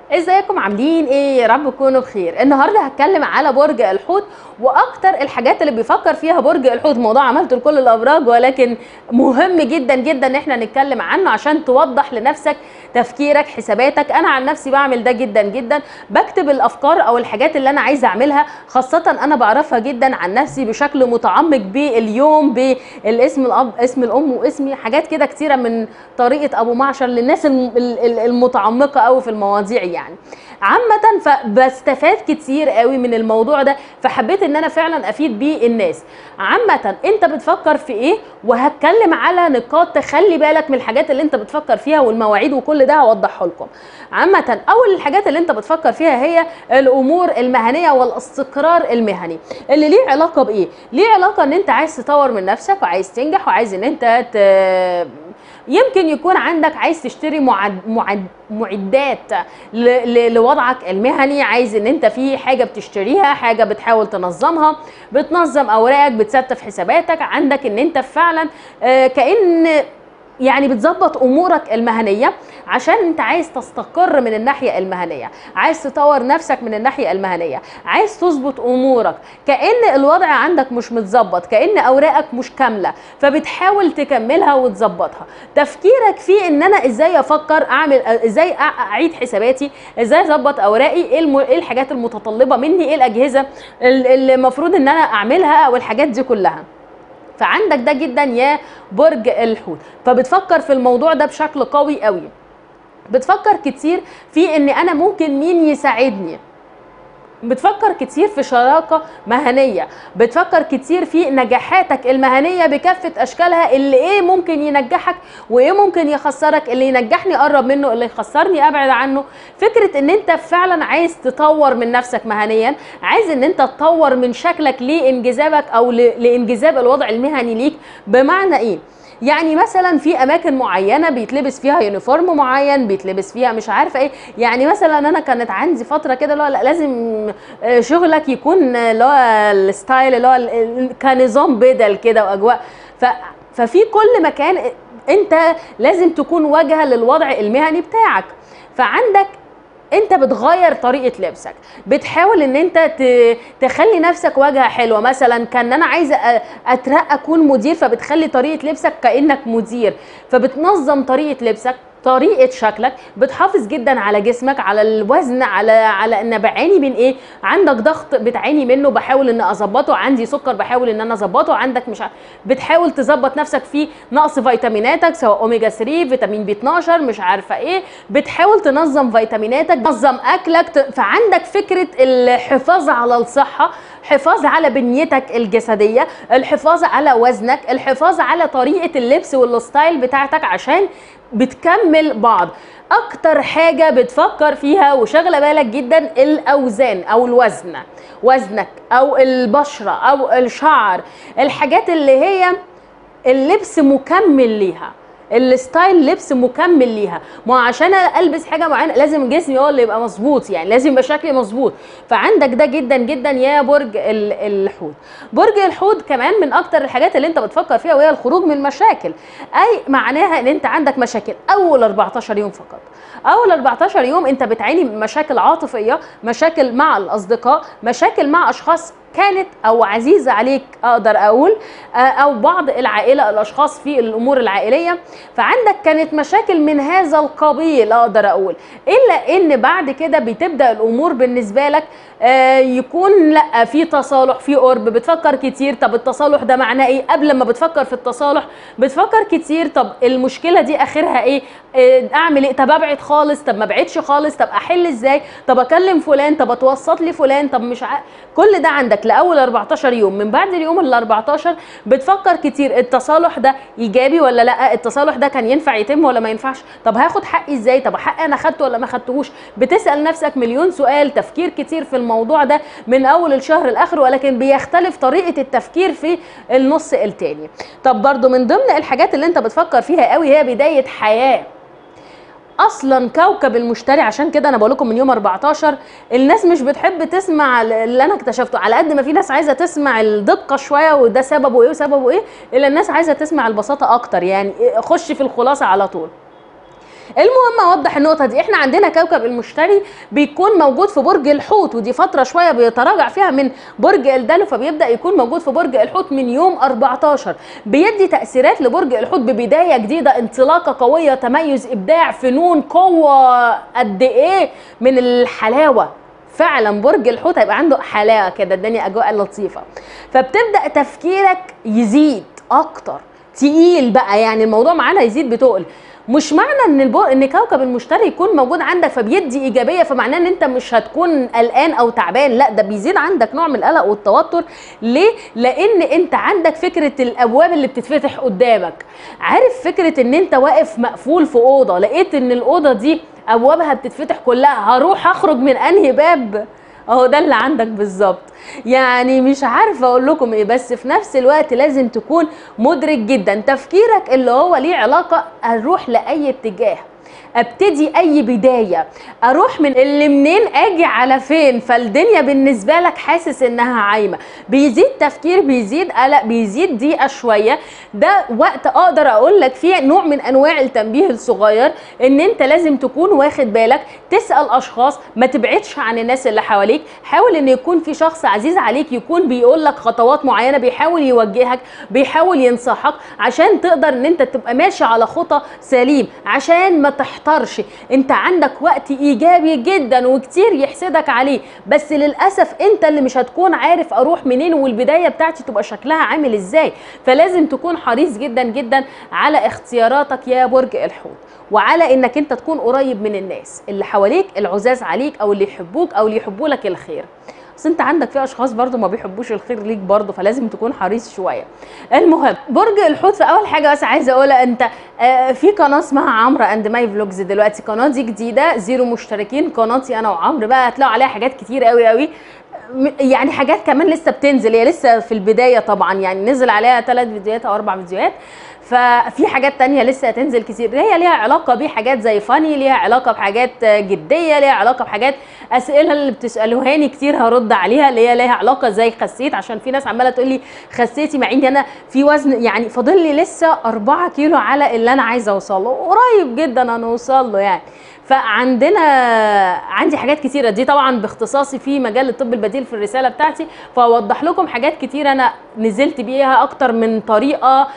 ازيكم عاملين ايه يا رب تكونوا بخير النهارده هتكلم على برج الحوت واكتر الحاجات اللي بيفكر فيها برج الحوت موضوع عملته لكل الابراج ولكن مهم جدا جدا ان احنا نتكلم عنه عشان توضح لنفسك تفكيرك حساباتك انا عن نفسي بعمل ده جدا جدا بكتب الافكار او الحاجات اللي انا عايزه اعملها خاصه انا بعرفها جدا عن نفسي بشكل متعمق باليوم بالاسم الاب اسم الام واسمي حاجات كده كتيره من طريقه ابو معشر للناس الم- ال- ال- المتعمقه قوي في المواضيع يعني عامة فبستفاد كتير قوي من الموضوع ده فحبيت ان انا فعلا افيد بيه الناس عامة انت بتفكر في ايه وهتكلم على نقاط تخلي بالك من الحاجات اللي انت بتفكر فيها والمواعيد وكل ده هوضحه لكم عامة اول الحاجات اللي انت بتفكر فيها هي الامور المهنية والاستقرار المهني اللي ليه علاقة بايه ليه علاقة ان انت عايز تطور من نفسك وعايز تنجح وعايز ان انت ت... يمكن يكون عندك عايز تشتري معد معد معدات ل... ل... لوضعك المهني عايز ان انت في حاجه بتشتريها حاجه بتحاول تنظمها بتنظم اوراقك بتستف حساباتك عندك ان انت فعلا آه، كان يعني بتظبط امورك المهنيه عشان انت عايز تستقر من الناحيه المهنيه عايز تطور نفسك من الناحيه المهنيه عايز تظبط امورك كان الوضع عندك مش متظبط كان اوراقك مش كامله فبتحاول تكملها وتظبطها تفكيرك في ان انا ازاي افكر اعمل ازاي أع- اعيد حساباتي ازاي اظبط اوراقي ايه الم- إيه الحاجات المتطلبه مني ايه الاجهزه ال- اللي المفروض ان انا اعملها والحاجات دي كلها فعندك ده جدا يا برج الحوت فبتفكر في الموضوع ده بشكل قوي قوي بتفكر كتير في ان انا ممكن مين يساعدني بتفكر كتير في شراكة مهنية بتفكر كتير في نجاحاتك المهنية بكافة أشكالها اللي إيه ممكن ينجحك وإيه ممكن يخسرك اللي ينجحني أقرب منه اللي يخسرني أبعد عنه فكرة إن أنت فعلا عايز تطور من نفسك مهنيا عايز إن أنت تطور من شكلك لإنجذابك أو ل- لإنجذاب الوضع المهني ليك بمعنى إيه؟ يعني مثلا في اماكن معينه بيتلبس فيها يونيفورم معين بيتلبس فيها مش عارفه ايه يعني مثلا انا كانت عندي فتره كده اللي هو لا لازم آه، شغلك يكون آه، اللي هو الستايل اللي هو ال- ال- كنظام بدل كده واجواء ف ففي كل مكان انت لازم تكون واجهه للوضع المهني بتاعك فعندك انت بتغير طريقه لبسك بتحاول ان انت ت- تخلي نفسك واجهه حلوه مثلا كان انا عايزه أ- اترقى اكون مدير فبتخلي طريقه لبسك كانك مدير فبتنظم طريقه لبسك طريقه شكلك بتحافظ جدا على جسمك على الوزن على على ان بعاني من ايه عندك ضغط بتعاني منه بحاول ان اظبطه عندي سكر بحاول ان انا اظبطه عندك مش ع- بتحاول تظبط نفسك في نقص فيتاميناتك سواء اوميجا 3 فيتامين بي 12 مش عارفه ايه بتحاول تنظم فيتاميناتك تنظم اكلك ت- فعندك فكره الحفاظ على الصحه حفاظ على بنيتك الجسديه الحفاظ على وزنك الحفاظ على طريقه اللبس والستايل بتاعتك عشان بتكمل بعض اكتر حاجه بتفكر فيها وشغله بالك جدا الاوزان او الوزن وزنك او البشره او الشعر الحاجات اللي هي اللبس مكمل ليها الستايل لبس مكمل ليها ما عشان البس حاجه معينه لازم جسمي هو اللي يبقى مظبوط يعني لازم يبقى شكلي مظبوط فعندك ده جدا جدا يا برج ال- الحوت برج الحوت كمان من اكتر الحاجات اللي انت بتفكر فيها وهي الخروج من المشاكل اي معناها ان انت عندك مشاكل اول 14 يوم فقط اول 14 يوم انت بتعاني من مشاكل عاطفيه مشاكل مع الاصدقاء مشاكل مع اشخاص كانت او عزيزه عليك اقدر اقول آه، او بعض العائله الاشخاص في الامور العائليه فعندك كانت مشاكل من هذا القبيل اقدر اقول الا ان بعد كده بتبدا الامور بالنسبه لك آه، يكون لا في تصالح في قرب بتفكر كتير طب التصالح ده معناه ايه قبل ما بتفكر في التصالح بتفكر كتير طب المشكله دي اخرها ايه آه، اعمل ايه طب ابعد خالص طب ما ابعدش خالص طب احل ازاي طب اكلم فلان طب اتوسط لي فلان طب مش ع... كل ده عندك لاول 14 يوم من بعد اليوم ال 14 بتفكر كتير التصالح ده ايجابي ولا لا التصالح ده كان ينفع يتم ولا ما ينفعش طب هاخد حقي ازاي طب حقي انا خدته ولا ما خدتهوش بتسال نفسك مليون سؤال تفكير كتير في الموضوع ده من اول الشهر لاخره ولكن بيختلف طريقه التفكير في النص التاني طب برضو من ضمن الحاجات اللي انت بتفكر فيها قوي هي بدايه حياه اصلا كوكب المشتري عشان كده انا بقول لكم من يوم 14 الناس مش بتحب تسمع اللي انا اكتشفته على قد ما في ناس عايزه تسمع الدقه شويه وده سببه ايه وسببه ايه الا الناس عايزه تسمع البساطه اكتر يعني خش في الخلاصه على طول المهم اوضح النقطه دي احنا عندنا كوكب المشتري بيكون موجود في برج الحوت ودي فتره شويه بيتراجع فيها من برج الدلو فبيبدا يكون موجود في برج الحوت من يوم 14 بيدي تاثيرات لبرج الحوت ببدايه جديده انطلاقه قويه تميز ابداع فنون قوه قد ايه من الحلاوه فعلا برج الحوت هيبقى عنده حلاوه كده الدنيا اجواء لطيفه فبتبدا تفكيرك يزيد اكتر تقيل بقى يعني الموضوع معانا يزيد بتقل مش معنى ان البو... ان كوكب المشتري يكون موجود عندك فبيدي ايجابيه فمعناه ان انت مش هتكون قلقان او تعبان لا ده بيزيد عندك نوع من القلق والتوتر ليه لان انت عندك فكره الابواب اللي بتتفتح قدامك عارف فكره ان انت واقف مقفول في اوضه لقيت ان الاوضه دي ابوابها بتتفتح كلها هروح اخرج من انهي باب اهو ده اللي عندك بالظبط يعني مش عارفه اقول لكم ايه بس في نفس الوقت لازم تكون مدرك جدا تفكيرك اللي هو ليه علاقه اروح لاي اتجاه ابتدي اي بدايه اروح من اللي منين اجي على فين فالدنيا بالنسبه لك حاسس انها عايمه بيزيد تفكير بيزيد قلق بيزيد ضيقه شويه ده وقت اقدر اقول لك فيه نوع من انواع التنبيه الصغير ان انت لازم تكون واخد بالك تسال اشخاص ما تبعدش عن الناس اللي حواليك حاول ان يكون في شخص عزيز عليك يكون بيقول لك خطوات معينه بيحاول يوجهك بيحاول ينصحك عشان تقدر ان انت تبقى ماشي على خطى سليم عشان ما تحترش انت عندك وقت ايجابي جدا وكتير يحسدك عليه بس للاسف انت اللي مش هتكون عارف اروح منين والبدايه بتاعتي تبقى شكلها عامل ازاي فلازم تكون حريص جدا جدا على اختياراتك يا برج الحوت وعلى انك انت تكون قريب من الناس اللي حواليك العزاز عليك او اللي يحبوك او اللي يحبوا لك الخير بس انت عندك في اشخاص برضو ما بيحبوش الخير ليك برضو فلازم تكون حريص شويه المهم برج الحوت في اول حاجه بس عايزه اقولها انت آه في قناه اسمها عمرو اند ماي فلوجز دلوقتي قناه دي جديده زيرو مشتركين قناتي انا وعمرو بقى هتلاقوا عليها حاجات كتير قوي قوي يعني حاجات كمان لسه بتنزل هي لسه في البدايه طبعا يعني نزل عليها ثلاث فيديوهات او اربع فيديوهات ففي حاجات تانية لسه هتنزل كتير هي ليها علاقة بحاجات زي فاني ليها علاقة بحاجات جدية ليها علاقة بحاجات أسئلة اللي بتسألوهاني كتير هرد عليها اللي هي ليها علاقة زي خسيت عشان في ناس عمالة تقول لي خسيتي مع إني أنا في وزن يعني فاضل لي لسه 4 كيلو على اللي أنا عايزة أوصل له قريب جدا هنوصل له يعني فعندنا عندي حاجات كتيرة دي طبعا باختصاصي في مجال الطب البديل في الرسالة بتاعتي فأوضح لكم حاجات كتير أنا نزلت بيها أكتر من طريقة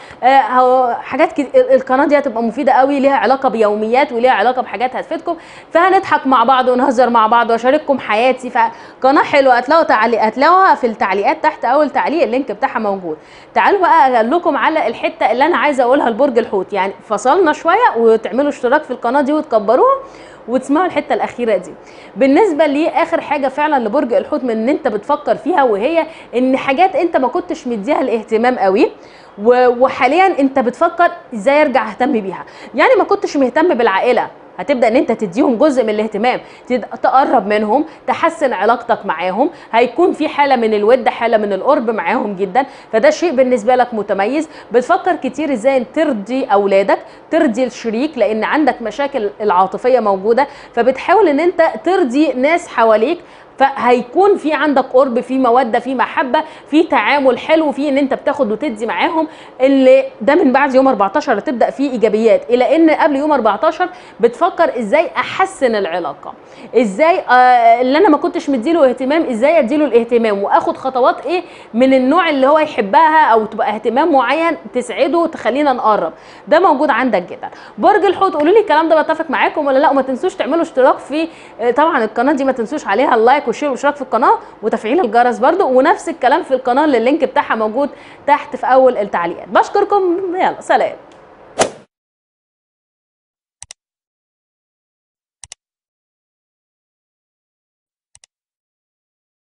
آه حاجات كتير القناة دي هتبقى مفيدة قوي ليها علاقة بيوميات وليها علاقة بحاجات هتفيدكم فهنضحك مع بعض ونهزر مع بعض واشارككم حياتي فقناة حلوة هتلاقوا تعليق هتلاقوها في التعليقات تحت أول تعليق اللينك بتاعها موجود تعالوا بقى أقول لكم على الحتة اللي أنا عايزة أقولها لبرج الحوت يعني فصلنا شوية وتعملوا اشتراك في القناة دي وتكبروها وتسمعوا الحته الاخيره دي بالنسبه لي اخر حاجه فعلا لبرج الحوت من ان انت بتفكر فيها وهي ان حاجات انت ما كنتش مديها الاهتمام قوي وحاليا انت بتفكر ازاي ارجع اهتم بيها يعني ما كنتش مهتم بالعائله هتبدا ان انت تديهم جزء من الاهتمام تقرب منهم تحسن علاقتك معاهم هيكون في حاله من الود حاله من القرب معاهم جدا فده شيء بالنسبه لك متميز بتفكر كتير ازاي ترضي اولادك ترضي الشريك لان عندك مشاكل العاطفيه موجوده فبتحاول ان انت ترضي ناس حواليك فهيكون في عندك قرب في موده في محبه في تعامل حلو في ان انت بتاخد وتدي معاهم اللي ده من بعد يوم 14 هتبدا فيه ايجابيات الى ان قبل يوم 14 بتفكر ازاي احسن العلاقه ازاي آه اللي انا ما كنتش مديله اهتمام ازاي اديله الاهتمام واخد خطوات ايه من النوع اللي هو يحبها او تبقى اهتمام معين تسعده وتخلينا نقرب ده موجود عندك جدا برج الحوت قولوا لي الكلام ده بتفق معاكم ولا لا وما تنسوش تعملوا اشتراك في طبعا القناه دي ما تنسوش عليها اللايك والشير والاشتراك في القناه وتفعيل الجرس برده ونفس الكلام في القناه اللي اللينك بتاعها موجود تحت في اول التعليقات بشكركم يلا سلام